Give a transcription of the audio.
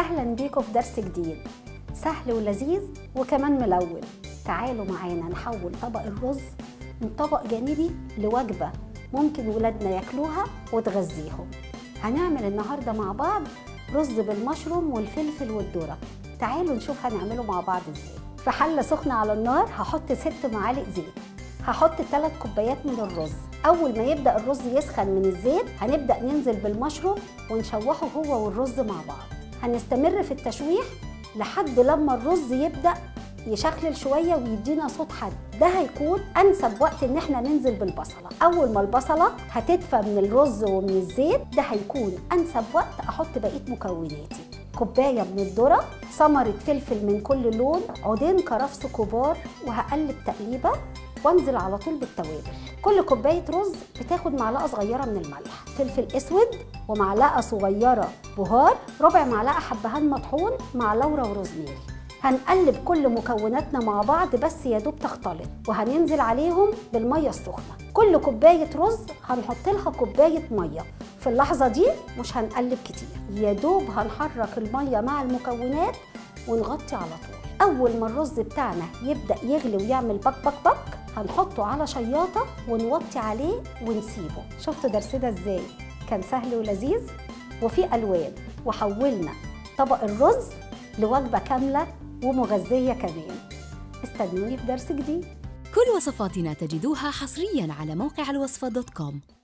أهلا بيكم في درس جديد سهل ولذيذ وكمان ملون تعالوا معانا نحول طبق الرز من طبق جانبي لوجبة ممكن ولادنا ياكلوها وتغذيهم هنعمل النهاردة مع بعض رز بالمشروم والفلفل والذرة تعالوا نشوف هنعمله مع بعض ازاي في حلة سخنة على النار هحط ست معالق زيت هحط 3 كوبايات من الرز اول ما يبدا الرز يسخن من الزيت هنبدا ننزل بالمشروم ونشوحه هو والرز مع بعض هنستمر في التشويح لحد لما الرز يبدا يشخلل شويه ويدينا صوت حد ده هيكون انسب وقت ان احنا ننزل بالبصله اول ما البصله هتدفى من الرز ومن الزيت ده هيكون انسب وقت احط بقيه مكوناتي كوبايه من الذره ثمره فلفل من كل لون عودين كرفس كبار وهقلب تقليبه وانزل على طول بالتوابل كل كوبايه رز بتاخد معلقه صغيره من الملح فلفل اسود ومعلقه صغيره بهار ربع معلقه حبهان مطحون مع لورا وروزميري هنقلب كل مكوناتنا مع بعض بس يا دوب تختلط وهننزل عليهم بالميه السخنه كل كوبايه رز هنحط لها كوبايه ميه في اللحظه دي مش هنقلب كتير يا دوب هنحرك الميه مع المكونات ونغطي على طول اول ما الرز بتاعنا يبدا يغلي ويعمل بك بك بك هنحطه على شياطه ونوطي عليه ونسيبه شفتوا درسنا ازاي كان سهل ولذيذ وفي الوان وحولنا طبق الرز لوجبه كامله ومغذيه كمان استنوني في درس جديد كل وصفاتنا تجدوها حصريا على موقع الوصفة دوت كوم